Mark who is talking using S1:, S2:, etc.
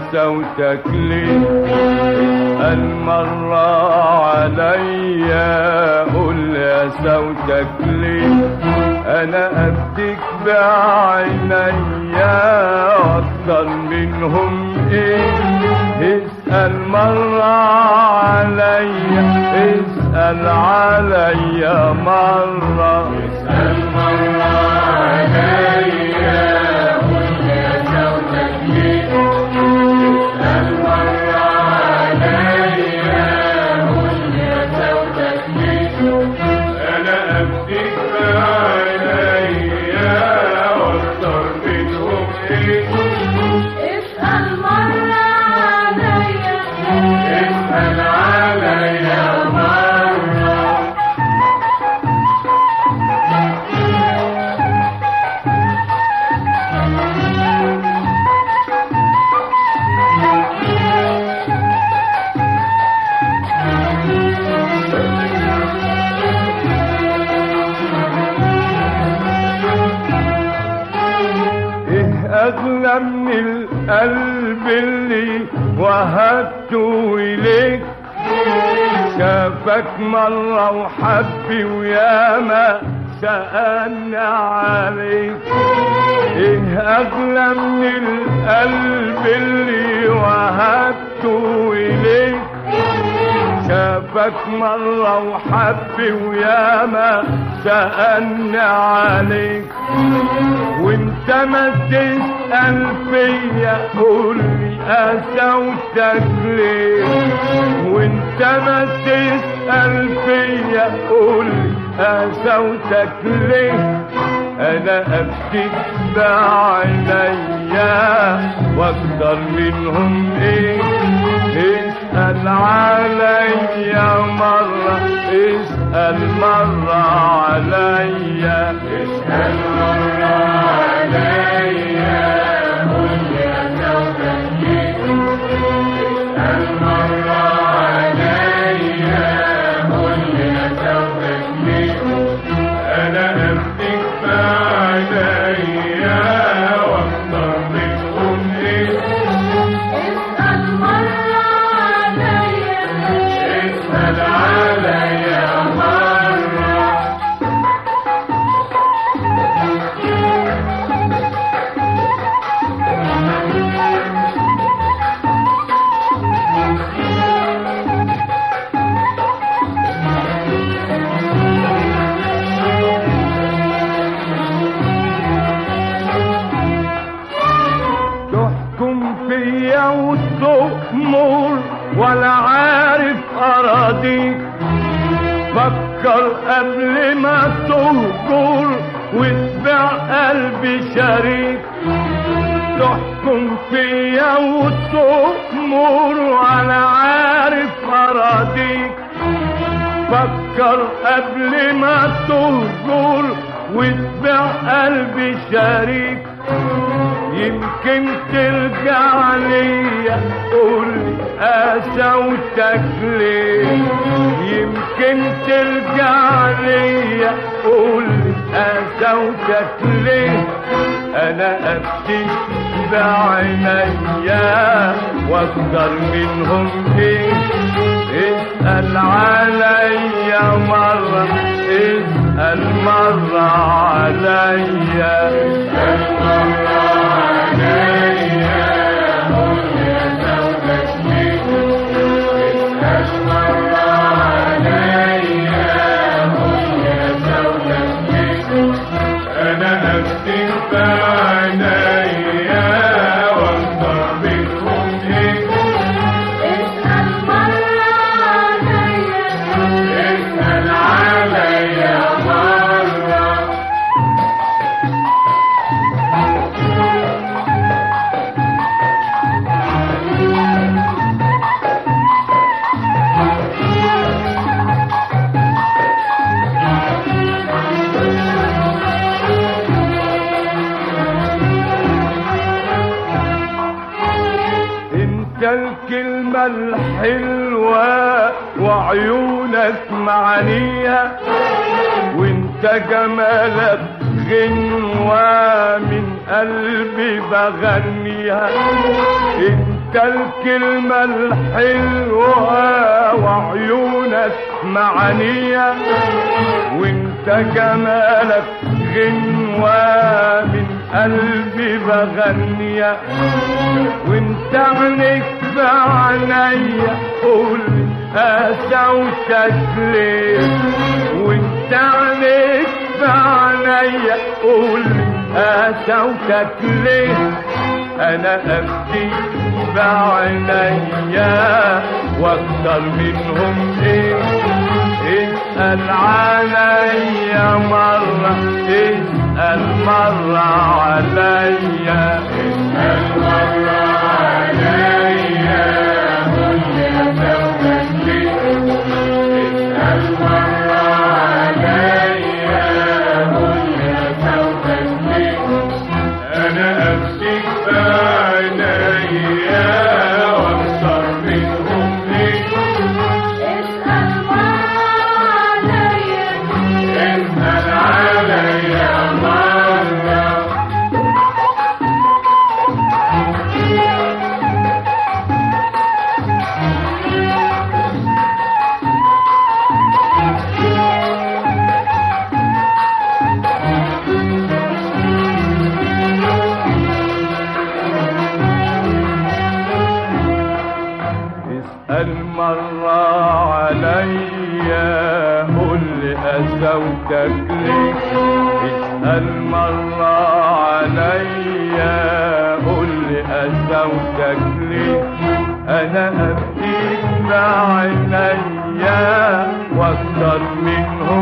S1: قسوتك ليه اسأل مرة عليا قول يا سوتك ليه انا اديك بعينيا اكتر منهم ايه اسأل مرة عليا اسأل عليا مرة اسأل مرة عليا قول يا سوتك ليه اسأل مرة عليا قول يا سوتك ليه انا اديك بعينيا واكتر منهم ايه
S2: اسأل مرة عليا
S1: اسأل عليا مرة ايه اغلى من القلب اللي وهبته اليك شافك مرة وحبي وياما سألني عليك ايه اغلى من القلب اللي وهبته اليك شافك مرة وحبي وياما سألني عليك وانت ما تسأل فيا قولي قسوتك ليه وانت ما تسأل فيا قولي قسوتك ليه انا ابكيك بعينيا واكتر منهم ايه اسأل عليا مرة اسأل مرة عليا اسأل مرة عليا قول يا زوجك ليه اسأل مرة عليا قول يا زوجك ليه انا امسك بعينيا واكتر منهم ايه
S2: اسأل مرة عليا
S1: اسأل عليا مرة تحكم فيا وتؤمر ولا عارف اراضيك فكر قبل ما تهجر وتبيع قلبي شريك تحكم فيا وتؤمر ولا عارف اراضيك فكر قبل ما تهجر وتبيع قلبي شريك يمكن ترجع ليا قولي قسوتك ليه يمكن ترجع ليا قولي قسوتك ليه انا ابكي بعينيا واكتر منهم ايه اسأل عليا مرة اسأل مرة عليا اسأل مرة عليا قول يا زوجك ليه اسأل مرة عليا قول يا زوجك ليه انا ابكي بعينيا واكتر منهم ايه
S2: اسأل مرة عليا
S1: اسأل عليا مرة انت الكلمة الحلوة وعيونك معانية وانت جمالك غنوة من قلبي بغنيها انت الكلمة الحلوة وعيونك معنية وانت جمالك غنوة من قلبي بغنية وانت عينيك في عينيا قول قساوتك ليه وانت عينيك في عينيا قول قساوتك ليه انا ابكي بعينيا واكتر منهم ايه اسأل عليا مرة اسأل مرة عليا اسأل مرة عليا قل لي أسوك ليه اسأل مرة عليا قل لي أسوك ليه أنا أمسك بعينيا وأكثر منهم ليه
S2: اسأل مرة عليا
S1: اسأل عليا مرة اسأل مرة عليا قول لي أزوجك ليه اسأل مرة عليا قول لي أزوجك ليه أنا أبكيك بعينيا وأكتر منهم